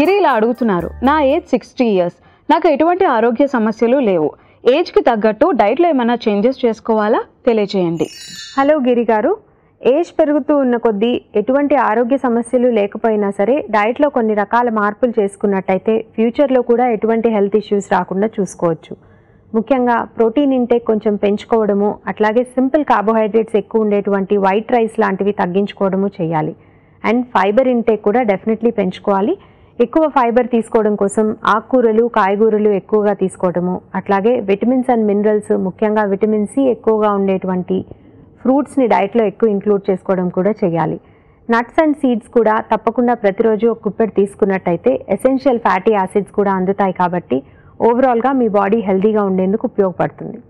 గిరి ఇలా అడుగుతున్నారు నా ఏజ్ సిక్స్టీ ఇయర్స్ నాకు ఎటువంటి ఆరోగ్య సమస్యలు లేవు ఏజ్కి తగ్గట్టు డైట్లో ఏమైనా చేంజెస్ చేసుకోవాలా తెలియజేయండి హలో గిరి గారు ఏజ్ పెరుగుతూ ఉన్న కొద్దీ ఎటువంటి ఆరోగ్య సమస్యలు లేకపోయినా సరే డైట్లో కొన్ని రకాల మార్పులు చేసుకున్నట్టయితే ఫ్యూచర్లో కూడా ఎటువంటి హెల్త్ ఇష్యూస్ రాకుండా చూసుకోవచ్చు ముఖ్యంగా ప్రోటీన్ ఇంటేక్ కొంచెం పెంచుకోవడము అట్లాగే సింపుల్ కార్బోహైడ్రేట్స్ ఎక్కువ ఉండేటువంటి వైట్ రైస్ లాంటివి తగ్గించుకోవడము చేయాలి అండ్ ఫైబర్ ఇంటేక్ కూడా డెఫినెట్లీ పెంచుకోవాలి ఎక్కువ ఫైబర్ తీసుకోవడం కోసం ఆకుకూరలు కాయగూరలు ఎక్కువగా తీసుకోవడము అట్లాగే విటమిన్స్ అండ్ మినరల్స్ ముఖ్యంగా విటమిన్ సి ఎక్కువగా ఉండేటువంటి ఫ్రూట్స్ని డైట్లో ఎక్కువ ఇంక్లూడ్ చేసుకోవడం కూడా చేయాలి నట్స్ అండ్ సీడ్స్ కూడా తప్పకుండా ప్రతిరోజు ఒక కుప్పెడు తీసుకున్నట్టయితే ఎసెన్షియల్ ఫ్యాటీ యాసిడ్స్ కూడా అందుతాయి కాబట్టి ఓవరాల్గా మీ బాడీ హెల్తీగా ఉండేందుకు ఉపయోగపడుతుంది